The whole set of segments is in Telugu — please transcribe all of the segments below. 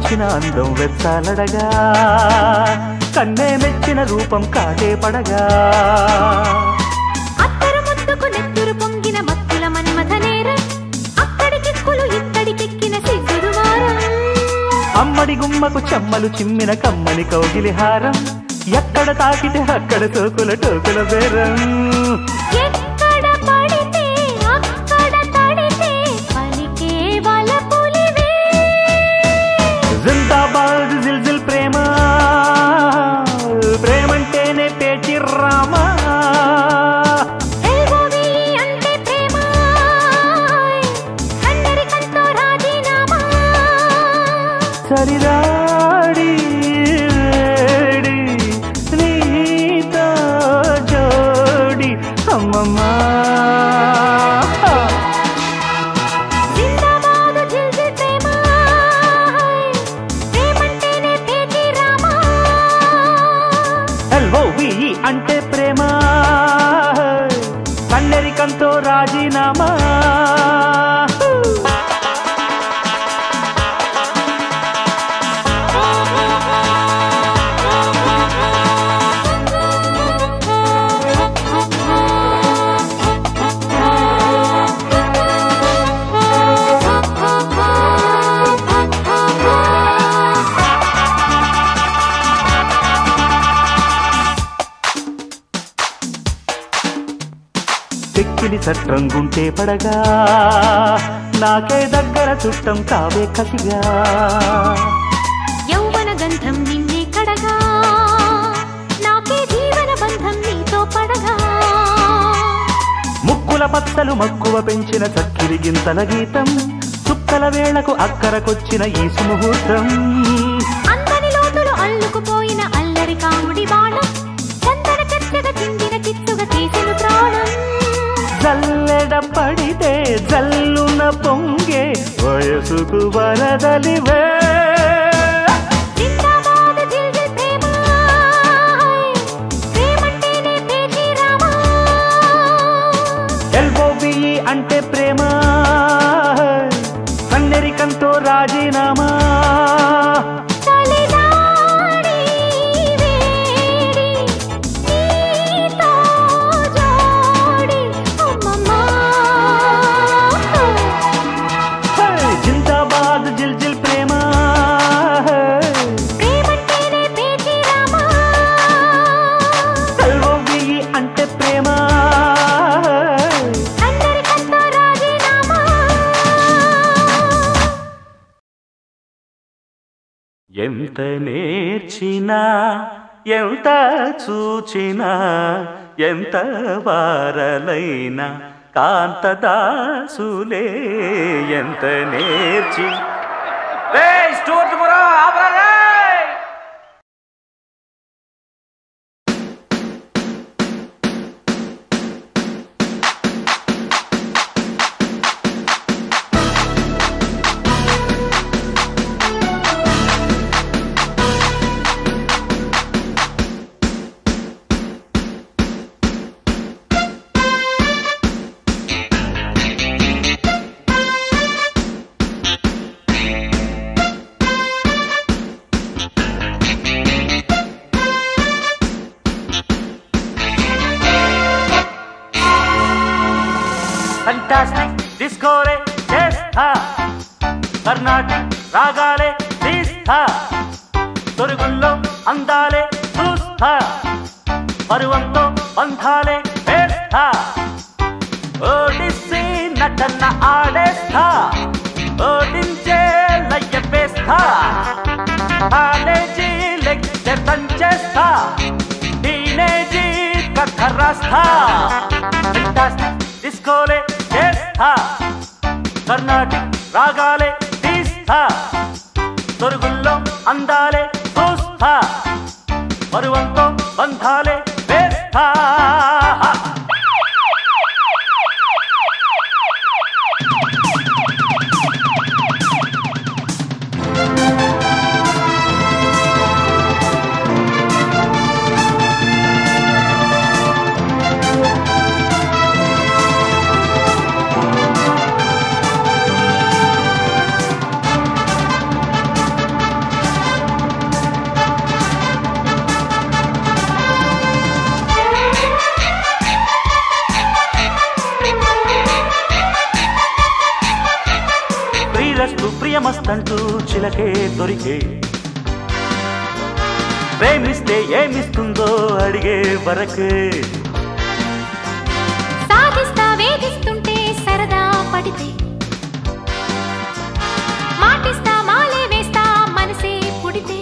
వచ్చిన అందం వెచ్చాలడగా కన్నే మెచ్చిన రూపం కాటే పడగా అత్తరు ముద్దుకు నెత్తురు పొంగిన మత్తుల మన్మథ నేరం అక్కడికెక్కులు ఇక్కడికెక్కిన సిద్ధుడు వారం అమ్మడి గుమ్మకు చెమ్మలు చిమ్మిన కమ్మని కౌగిలి హారం ఎక్కడ తాకితే అక్కడ సోకుల టోకుల బేరం ఎక్కడ పడితే అక్కడ తడితే పలికే వలపులివే జిందాబాద్ జిల్జిల్ ప్రేమ ప్రేమంటేనే పేచి రామా ఎల్బోవి అంటే ప్రేమ అందరికంతో రాజీనామా సరిరాడి వేడి నీతో జోడి అమ్మమ్మా జిందాబాదు జిల్జిల్ ప్రేమ ప్రేమంటేనే పేచి రామా ఎల్ఓవిఈ అంటే ప్రేమ కన్నెరికంతో రాజీనామా చెక్కిలి సట్రంగుంటే పడగా నాకే దగ్గర చుట్టం కావే కసిగా యౌవన గంధం నిన్నే కడగా నాకే జీవన బంధం నీతో పడగా ముక్కుల పచ్చలు మక్కువ పెంచిన చక్కిరి గింతల గీతం చుక్కల వేళకు అక్కరకొచ్చిన ఈ సుముహూర్తం అందని లోతులు అల్లుకుపోయిన అల్లరి కాముడి బాణం చందన చచ్చగా చిందిన చిత్తుగా తీసిన ప్రాణం జల్లెడ పడితే జల్లున పొంగే వయసుకు వరదలివే జిందాబాద్ జిల్జిల్ ప్రేమ ప్రేమంటేనే పేచి రామా ఎల్బోబిఈ అంటే ప్రేమ కన్నెరికంతో రాజీనామా చలిదాడి వేడి నీతో జోడి అమ్మమ్మా హే, జిందాబాద్ జిల్ జిల్ ప్రేమ ప్రేమంటేనే పేచి రామా ఎల్బోబిఈ అంటే ప్రేమ అందరికంతో రాజీనామా ఎంత నేర్చినా ఎంత చూచినా ఎంత వారలైనా కాంతదాసులే ఎంత నేర్చి ఫంటాస్టిక్ డిస్కోరే చేస్తా కర్ణాటిక్ రాగాలే తీస్తా తొరుగుల్లో అందాలే చూస్తా పరువంతో బంధాలే వేస్తా ఓడిసి నటన ఆడేస్తా ఓడించే లయ్యపేస్తా కాలేజీ లెక్చర్ దంచేస్తా టీనేజీ కథ రాస్తా ఫంటాస్టిక్ డిస్కోలే చేస్తా కర్ణాటిక్ రాగాలే తీస్తా తొరుగుల్లో అందాలే చూస్తా పరువంతో బంధాలే వేస్తా శ్రీరస్తు ప్రియమస్తంటూ చిలకే దొరికే ప్రేమిస్తే ఏమిస్తుందో అడిగే వరకే సాధిస్తా వేధిస్తుంటే సరదా పడితే మాటిస్తా మాలే వేస్తా మనసే పుడితే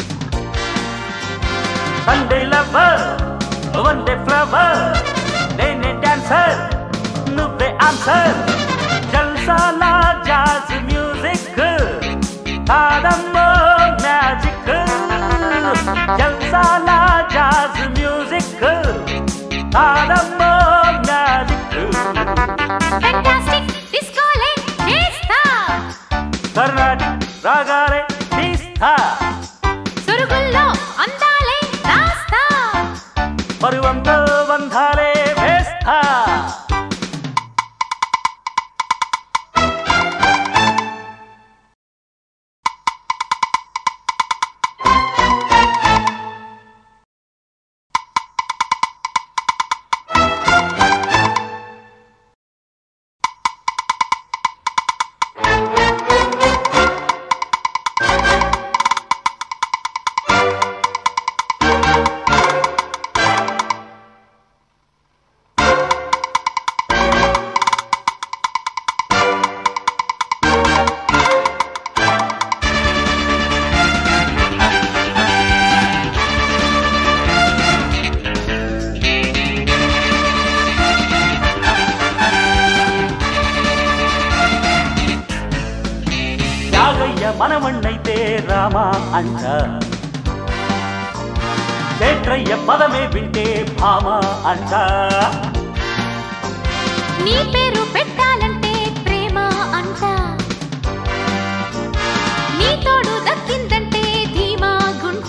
Sunday lover one day flower నేనే డాన్సర్ నువ్వే ఆన్సర్ జల్సాలా జాజ్ మ్యూజిక్ కాదమ్మో మ్యాజిక్ జల్సాలా జాజ్ మ్యూజిక్ కాదమ్మో మ్యాజిక్ ఫెంటాస్టిక్ డిస్కోలే చేస్తా కర్ణాటిక్ రాగాలే తీస్తా సురుగుల్లో అందాలే రాస్తా పరువంతో బంధాలే వేస్తా యాగయ్య మనమಣ್ಣైతే రామా అంట చేట్రయ్య పదమే వింటే భామ అంట నీ పేరు పెట్టాలంటే ప్రేమ అంట నీ తోడు దక్కిందంటే ధీమా గుంట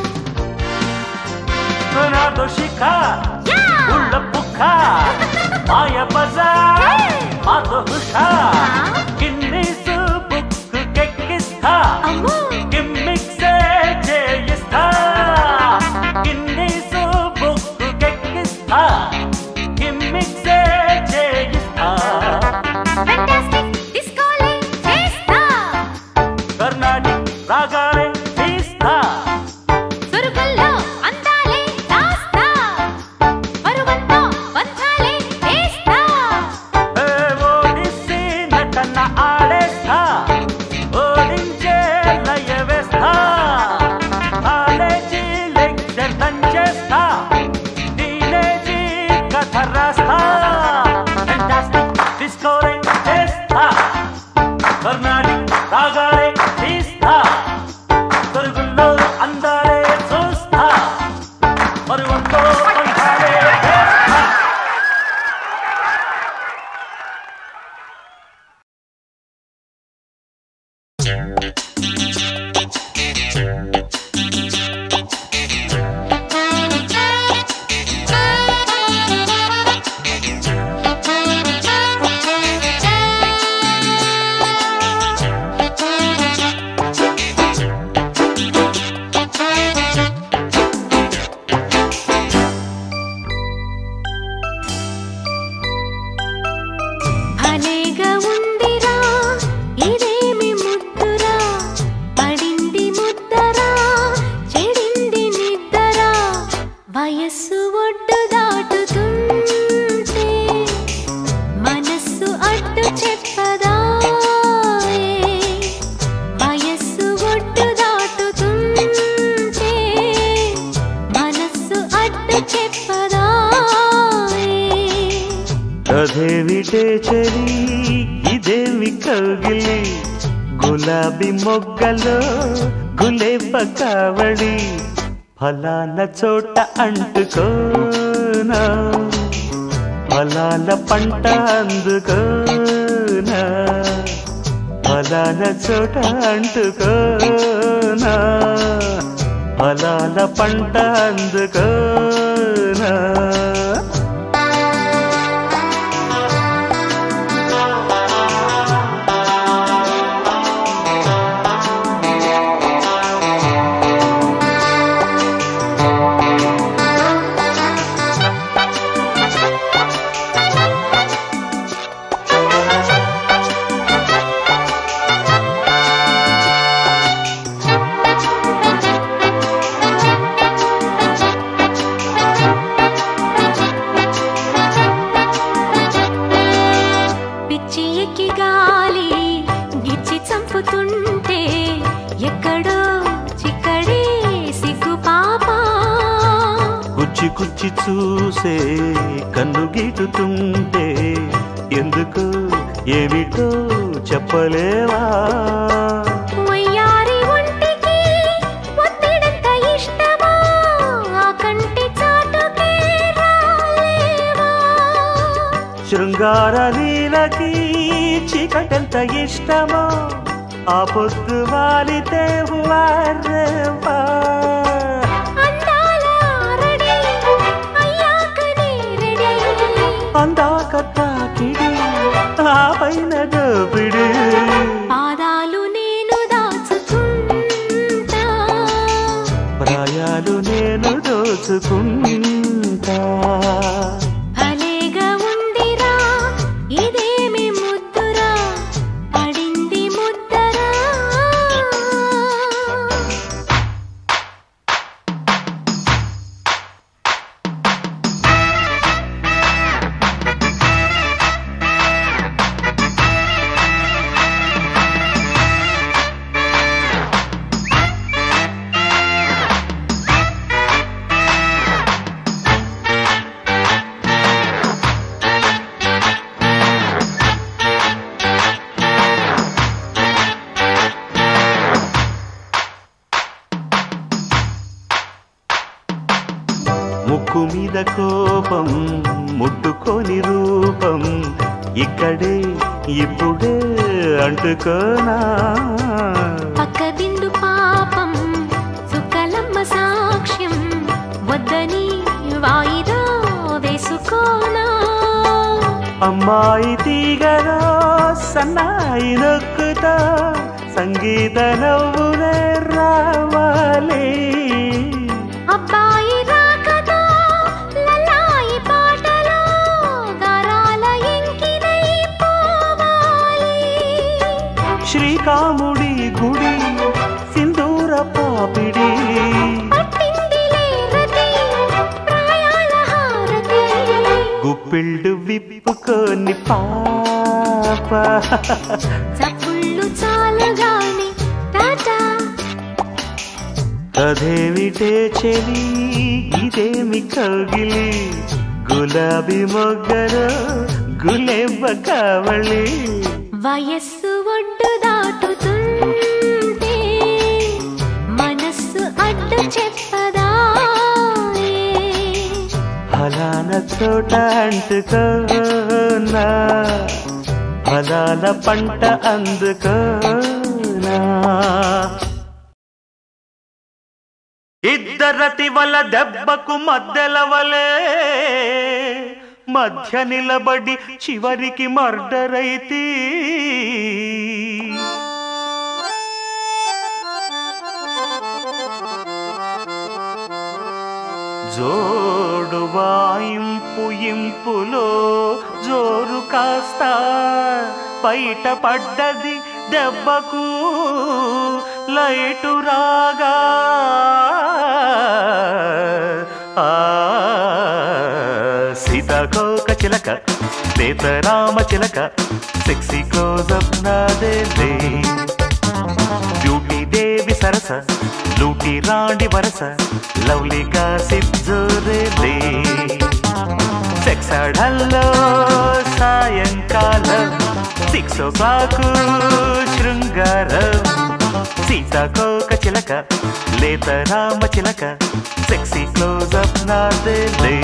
నాతో శిఖ యా! ఉళ్ళ పుక్క మాయ బజార్ మాతో హుషా గిన్నీసు బుక్ కెక్కిస్తా అమ్మో గిమ్మిక్సే చేయిస్తా గిన్నీసు బుక్ కెక్కిస్తా గిమ్మిక్సే చేయిస్తా ఫెంటాస్టిక్ డిస్కోలే చేస్తా కర్ణాటిక్ రాగాలే తీస్తా సురుగుల్లో అందాలే రాస్తా పరువంతో బంధాలే వేస్తా ఏ ఓడిసి నటన ఆడేస్తా ఓడించే లయ వేస్తా కాలేజీ లెక్చర్ దంచేస్తా టీనేజీ కథ రాస్తా ఫెంటాస్టిక్ డిస్కోరే చేస్తా కర్ణాటిక్ రాగాలే తీస్తా తొరుగుల్లో అందాలే చూస్తా పరువంతో బంధాలే వేస్తా భలేగా ఉందిరా ఇదేమి ముద్దురా పడింది ముద్దరా చెడింది నిద్దరా వయస్సు ఒడ్డు దాటుతుంటే మనస్సు అడ్డు చెప్పదా వయస్సు ఒడ్డు దాటుతుంటే మనస్సు అడ్డు చెప్పదా అదేమిటే చలి ఇదేమి కౌగిలి గులాబీ మొగ్గలో గులేబ కావడి ఫలాన చోట అంటుకోనా ఫలాల పంట అందుకోనా ఫలాన చోట అంటుకోనా ఫలాల పంట అందుకోనా కుచ్చి కుచ్చి చూసే కన్ను గీటుతుంటే ఎందుకు ఏమిటో చెప్పలేవా వయ్యారి ఒంటికి ఒత్తిడంత ఇష్టమా ఆ కంటి చాటుకే రాలేవా శృంగార లీలకి చీకటెంత ఇష్టమో ఆ పొద్దు వాలితే వారేవా అందాల ఆరడి అయ్యాకనే రెడీ అందాక తాకిడి ఆ పైన దోపిడి పాదాలు నేను దాచుకుంటా ప్రాయాలు నేను దోచుకుంటా భలేగా ఉందిరా ఇదేమి ముద్దురా పడింది ముద్దరా ముక్కు మీద కోపం ముట్టుకొని రూపం ఇక్కడే ఇప్పుడే అంటుకోనా పక్క బిందు పాపం సుకలమ్మ సాక్ష్యం వద్దని వాయిదా వేసుకోనా అమ్మాయి తీగలో సన్నాయి నొక్కుతా సంగీత నవ్వులే రావాలి అబ్బాయి రాకతో లలాయి పాటలో గరాల ఎంకినై పోవాలి శ్రీకాముడి గుడి సింధూర పాపిడి పట్టిందిలే రతి ప్రాయాల హారతి గుప్పిళ్ళు విప్పుకొని పాప చప్పుళ్ళు చాలుగాని టాటా అదేమిటే చెలి ఇదేమి కౌగిలి గులాబీ మొగ్గలో గులేబ కావళి వయస్సు ఒడ్డు దాటుతుంటే మనస్సు అడ్డు చెప్పదా ఫలాన చోట అంటుకోనా ఫలాల పంట అందుకోనా ఇద్దరతి వల దెబ్బకు మధ్యల వలే మధ్య నిలబడి చివరికి మర్డర్ అయితే జోడు వాయింపు ఇంపులో జోరు కాస్త బయట పడ్డది దెబ్బకు లైటు రాగా ఆ సీతాకోక చిలక లేత రామ చిలక సెక్సీ క్లోజప్ నాదే బ్యూటీ దేవి సరస లూటి రాండి వరస లవ్లీగా సిద్ధురే సెక్స్ ఆడల్లో సాయంకాలం సిక్స్ ఓ క్లాక్ శృంగారం సీతాకోక చిలక లేత రామ చిలక సెక్సీ క్లోజప్ నాదే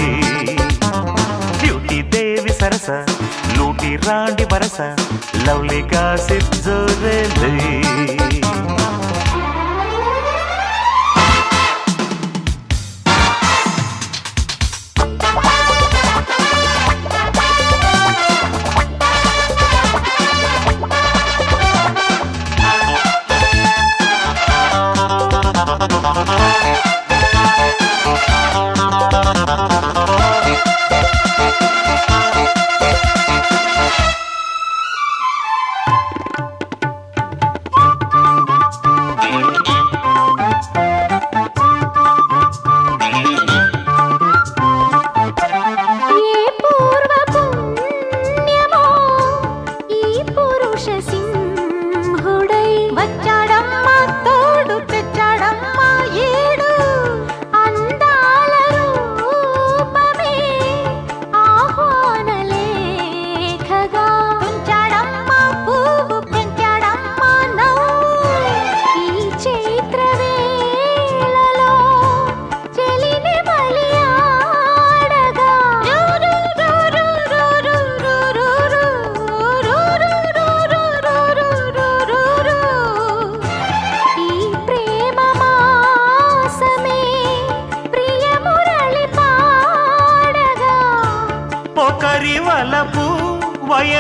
బ్యూటీ దేవి సరస లూటి రాండి వరస లవ్లీగా సిద్ధురే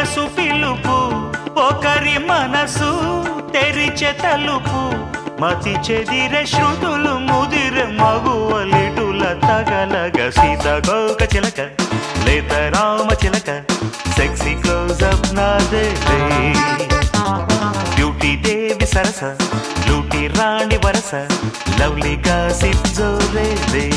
వయసు పిలుపు ఒకరి మనసు తెరిచె తలుపు మతి చెదిర శృతులు ముదిర మగువలిటుల తగలగ సీత గోక చిలక లేత రామ చిలక సెక్సీ క్లోజ్ అప్ నాదే బ్యూటీ దేవి సరస లూటి రాణి వరస లవ్లీగా సిప్ జోరే రే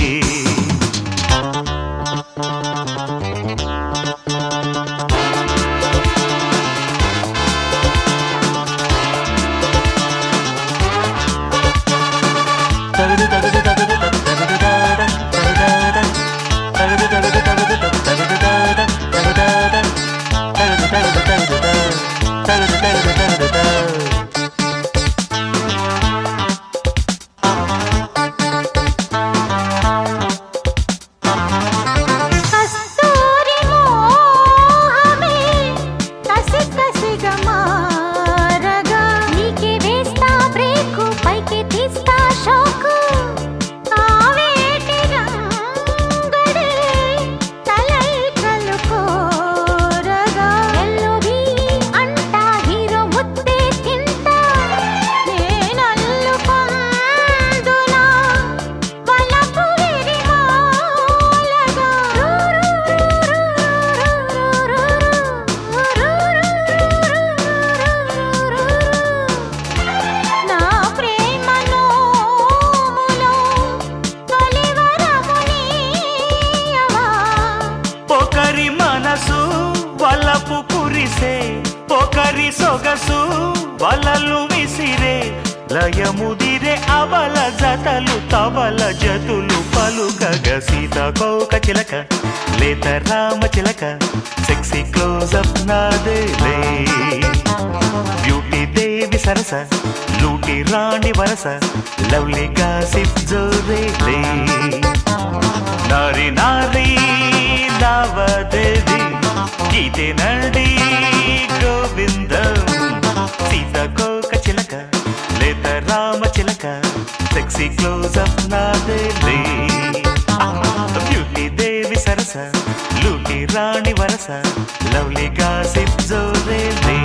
కస్తూరి మోహమే కసి కసిగా మారగా నీకే వేస్తా బ్రేకు పైకి తీస్తా షోకు కావేటి రంగడే తలై కలుకోరగా ఎల్లుబి అంటా హీరో ముద్దే తింటా నేనల్లుకొందునా వలపు విరిమాలగా నా ప్రేమ నోములో తొలివరమునీయవా ఒకరి మనసు వలపు కురిసే ఒకరి సొగసు వలలు విసిరే లయముదిరే అవల జతలు తవల జతులు పలుకగ సీత కోక చిలక లేత రామ చిలక సెక్సీ క్లోజ్ అప్ నాదే బ్యూటీ దేవి సరస లూటి రాణి వరస లవ్లీగా సిప్ జోరే నారి నారి నావదేవి గీతే నడి గోవిందం సీతకోక చిలక లేత రామ చిలక సెక్సీ క్లోజ్ అప్ నాదే బ్యూటీ దేవి సరస లూటి రాణి వరస లవ్లీగా సిప్ జోరే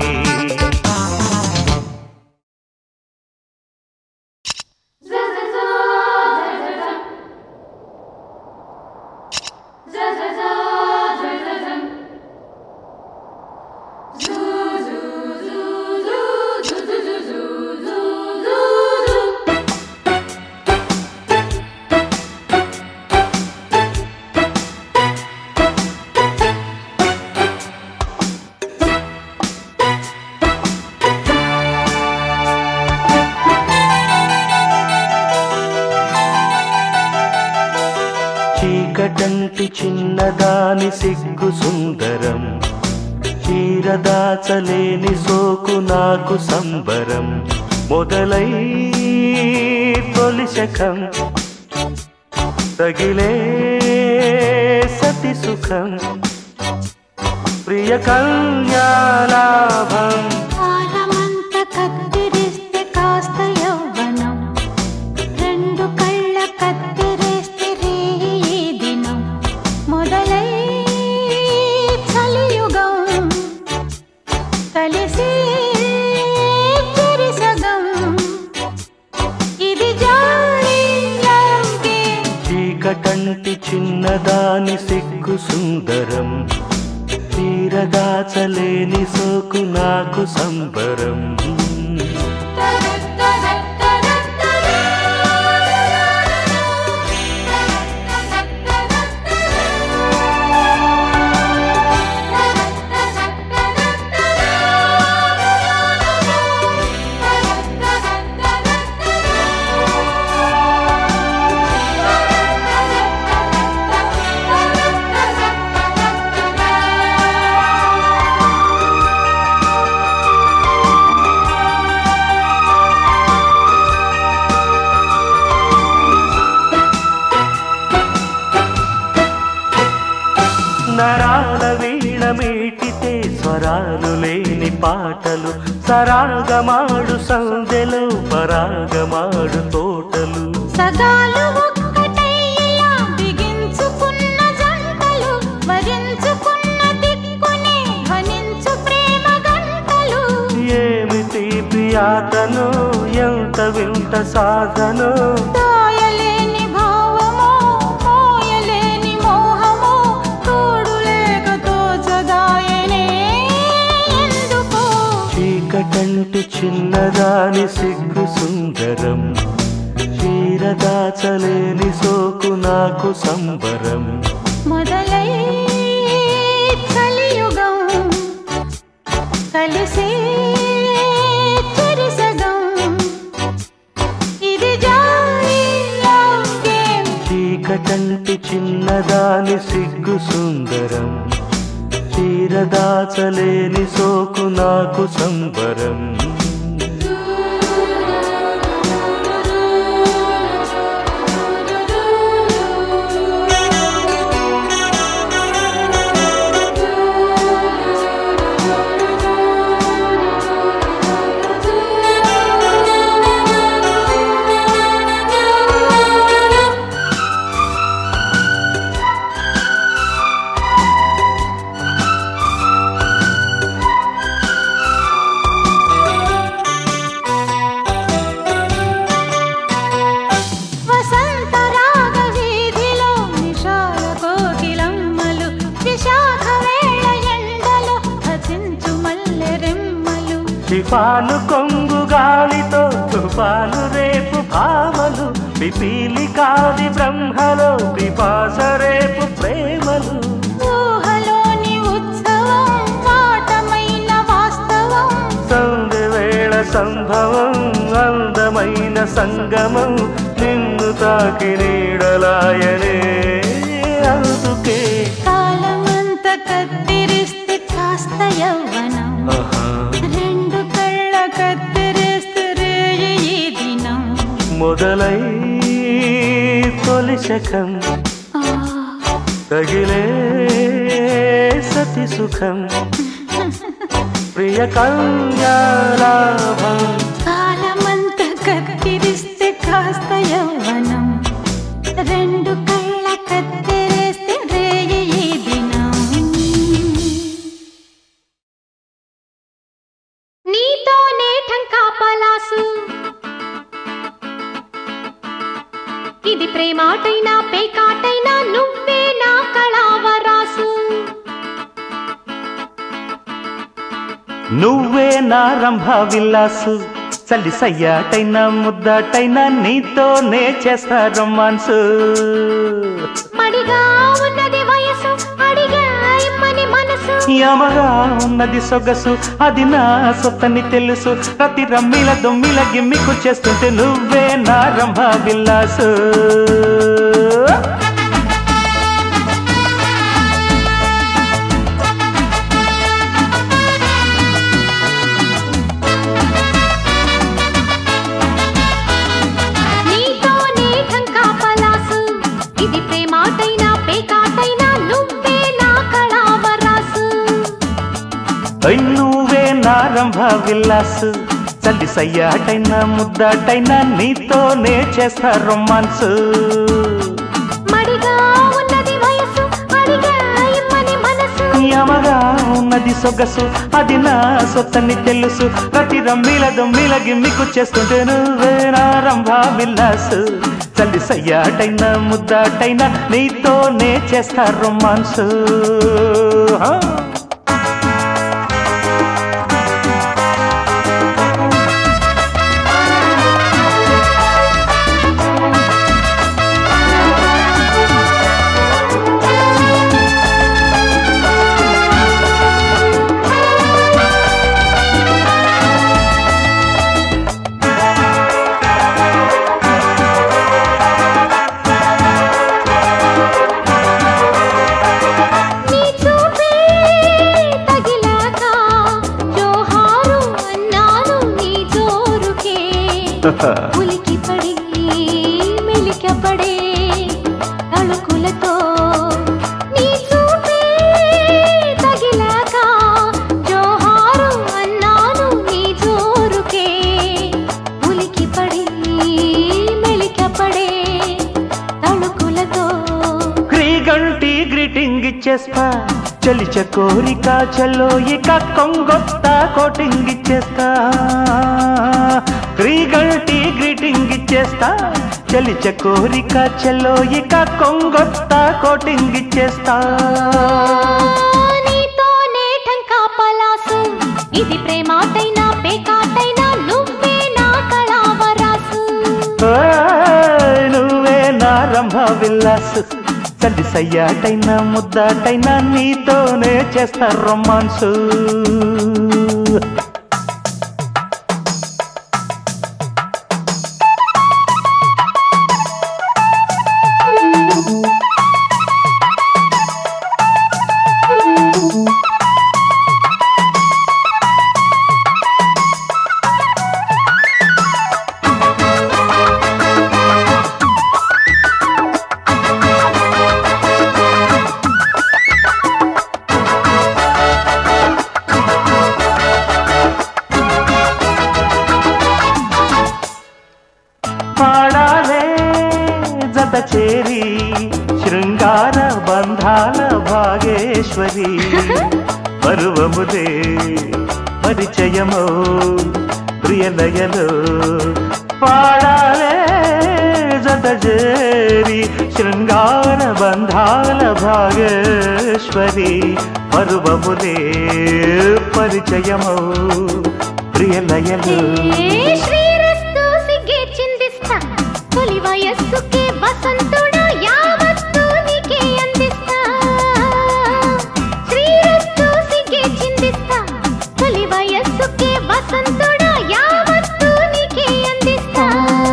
చీకటంటి చిన్నదాని సిగ్గు సుందరం చీరదాచలేని సోకు నాకు సంబరం మొదలై తొలి శకం తగిలే సతి సుఖం ప్రియ కన్యాలాభం కాలమంత కత్తిరిస్తే కాస్త యవ్వనం రెండు కళ్ళ కత్తిరేస్తే రేయి దినం మొదలై చలియుగం కలిసి చెరిసగం ఇది జాడీలంకే చీకటంటి చిన్నదాని సిగ్గు సుందరం తీరదాచలేని సోకు నాకు సంబరం నరాల వీణ మీటితే స్వరాలు లేని పాటలు సరాగమాడు సందెలు పరాగమాడు తోటలు సగాలు ఒక్కటై ఇలా బిగించుకున్న జంటలు వరించుకున్న దిక్కునే ధ్వనించు యాతను ఎంత వింత సాధను దాయలేని భావము మోయలేని మోహము తోడు లేక తోచదాయనే ఎందుకో చీకటంటి చిన్నదాని సిగ్గు సుందరం చీరదాచలేని సోకు నాకు సంబరం మొదలై కలియుగం కలిసే చెరిసగం ఇది జాలి లవ్ గేమ్ చీకటంటి చిన్నదాని సిగ్గు సుందరం చీరదాచలేని సోకు నాకు సంబరం వసంత రాగ వీధిలో నిషాల కోకిలమ్మలు విశాఖ వేళ ఎండలో హసించు మల్లె రెమ్మలు తుఫాను కొంగు గాలితో తుఫాను రేపు భామలు పిపీలి కాది బ్రహ్మలో పిపాస రేపు ప్రేమలు ఊహలోని ఉత్సవం వాటమైన వాస్తవం సంధ్య వేళ సంభవం అందమైన సంగమం నిన్ను తాకి నీడలాయనే అందుకే కాలమంత కత్తిరిస్తే కాస్త యవ్వనం ఆహా, రెండు కళ్ళ కత్తిరిస్తే రేయి ఈ దినం మొదలై తొలి శకం ఆ, తగిలే సతి సుఖం ప్రియ కన్యాలాభం కాలమంత కత్తిరిస్తే కాస్త యవ్వనం రెండు కళ్ళ కత్తిరిస్తే రేయి ఈ దినం నీతోనే ఠంకా పలాసు ఇది ప్రేమాటైనా పేకాటైనా నువ్వే నా కళావరాసు నువ్వే నా రంభ విల్లాసు చల్లి సయ్యాటైనా ముద్దాటైనా నీతోనే చేస్తా రొమాన్స్ మడిగా ఉన్నది వయసు అడిగా ఇమ్మని మనసు యమగా ఉన్నది సొగసు అది నా సొత్తని తెలుసు ప్రతి రమ్మిల దొమ్మిల గిమ్మికు చేస్తుంటే నువ్వే నా రంభ విల్లాసు నీతోనే ఠంకా పలాసు ఇది ప్రేమాటైనా పేకాటైనా నువ్వే నా కళావరాసు ఐ నువ్వే నా రంభ విల్లాసు చల్లి సయ్యాటైనా ముద్దాటైనా నీతోనే చేస్తా రొమాన్స్ మడిగా ఉన్నది వయసు అడిగా ఇమ్మని మనసు యమగా ఉన్నది సొగసు అది నా సొత్తని తెలుసు ప్రతి రమ్మిల దొమ్మిల గిమ్మికు చేస్తుంటే నువ్వే నా రంభా విల్లాసు చల్లి సయ్యాటైనా ముద్దాటైనా నీతోనే చేస్తా రొమాన్స్ నీ చూపే తగిలాక జోహారు అన్నాను నీ జోరుకే ఉలికి పడి మెలికపడే తళుకులతో నీ చూపే తగిలాక జోహారు అన్నాను నీ జోరుకే ఉలికి పడి మెలికపడే తళుకులతో క్రీగంటి గ్రీటింగ్ ఇచ్చేస్తా చలిచ కోరిక చల్లో ఇక కొంగొత్త కోటింగ్ ఇచ్చేస్తా చేస్తా చెలిచ కోరిక చెల్లో ఇక కొంగొత్త కోటింగ్ ఇచ్చేస్తా నీతోనే ఠంకా పలాసు ఇది ప్రేమాటైనా పేకాటైనా నువ్వే నా కళావరాసు ఓయ్, నువ్వే నా రంభ విల్లాసు చల్లి సయ్యాటైనా ముద్దాటైనా నీతోనే చేస్తా రొమాన్సు పాడాలే జత చేరి శృంగార బంధాల భాగేశ్వరి పరువముదే పరిచయమో ప్రియలయలో పాడాలే జత చేరి శృంగార బంధాల భాగేశ్వరి పరువముదే పరిచయమో ప్రియలయలో ఏ శ్రీరస్తు సిగ్గే చిందిస్తా తొలి వయస్సుకే వసంతుడు యావత్తు నీకే అందిస్తా శ్రీరస్తు సిగ్గే చిందిస్తా తొలి వయస్సుకే వసంతుడు యావత్తు నీకే అందిస్తా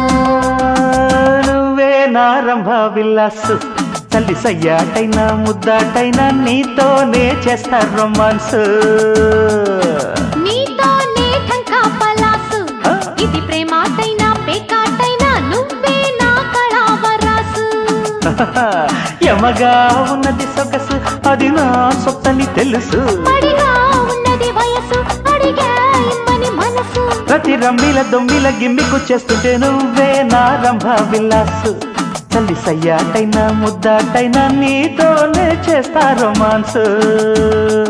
నువ్వే నారంభ విల్లాసు తల్లి సయ్యాటైనా ముద్దాటైనా నీతోనే చేస్తా రొమాన్స్ నీతోనే ఠంకా పలాసు ఆ? ఇది ప్రేమాటైనా పేకాటైనా నువ్వే నా కళావరాసు యమగా ఉన్నది సొగసు అది నా సొత్తని తెలుసు పడిగా ఉన్నది వయసు అడిగా ఇమ్మని మనసు ప్రతి రమ్మిల దొమ్మిల గిమ్మికు చేస్తుంటే నువ్వే నా రంభ విల్లాసు తల్లి సయ్యాటైనా ముద్దాటైనా నీతోనే చేస్తా రొమాన్స్